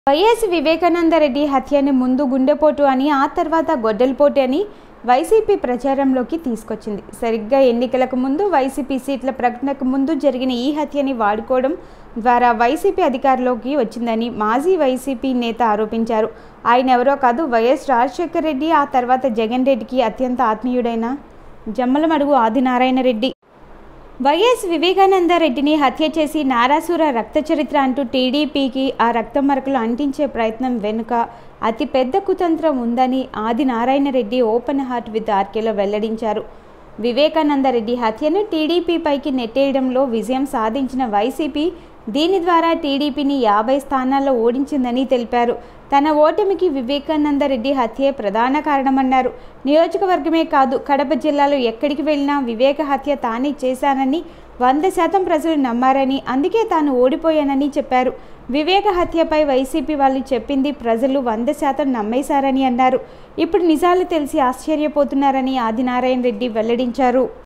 YS Vivekananda Reddy హత్యని ముందు గుండెపోటు అని ఆ తర్వాత గొడ్డలిపోటు అని వైసీపీ ప్రచారంలోకి తీసుకొచ్చింది సరిగ్గా ఎన్నికలకు ముందు వైసీపీ సీట్ల ప్రకటనకు ముందు జరిగిన ఈ హత్యని వాడుకోవడం ద్వారా వైసీపీ అధికారంలోకి వచ్చిందని మాజీ వైసీపీ నేత ఆరోపించారు ఆయన ఎవరో కాదు వైఎస్ రాజశేఖర రెడ్డి ఆ తర్వాత జగన్ రెడ్డికి అత్యంత ఆత్మీయుడైన జమ్మలమడుగు ఆదినారాయణ రెడ్డి వైఎస్ వివేకానందరెడ్డిని హత్య చేసి నారాసుర రక్త చరిత్ర అంటూ టీడీపీకి ఆ రక్త మరకలు అంటించే ప్రయత్నం వెనుక అతి పెద్ద కుతంత్రం ఉందని Adi Narayana Reddy open heart with ఆర్కేలో వెల్లడించారు వివేకానందరెడ్డి హత్యను టీడీపీపైకి నెట్టేయడంలో విజయం సాధించిన వైసీపీ దీని ద్వారా టీడీపీని యాభై స్థానాల్లో ఓడించిందని తెలిపారు తన ఓటమికి వివేకానందరెడ్డి హత్యే ప్రధాన కారణమన్నారు నియోజకవర్గమే కాదు కడప జిల్లాలో ఎక్కడికి వెళ్ళినా వివేక హత్య తానే చేశానని వంద శాతం ప్రజలు నమ్మారని అందుకే తాను ఓడిపోయానని చెప్పారు వివేక హత్యపై వైసీపీ వాళ్ళు చెప్పింది ప్రజలు వంద శాతం నమ్మేశారని అన్నారు ఇప్పుడు నిజాలు తెలిసి ఆశ్చర్యపోతున్నారని ఆదినారాయణ రెడ్డి వెల్లడించారు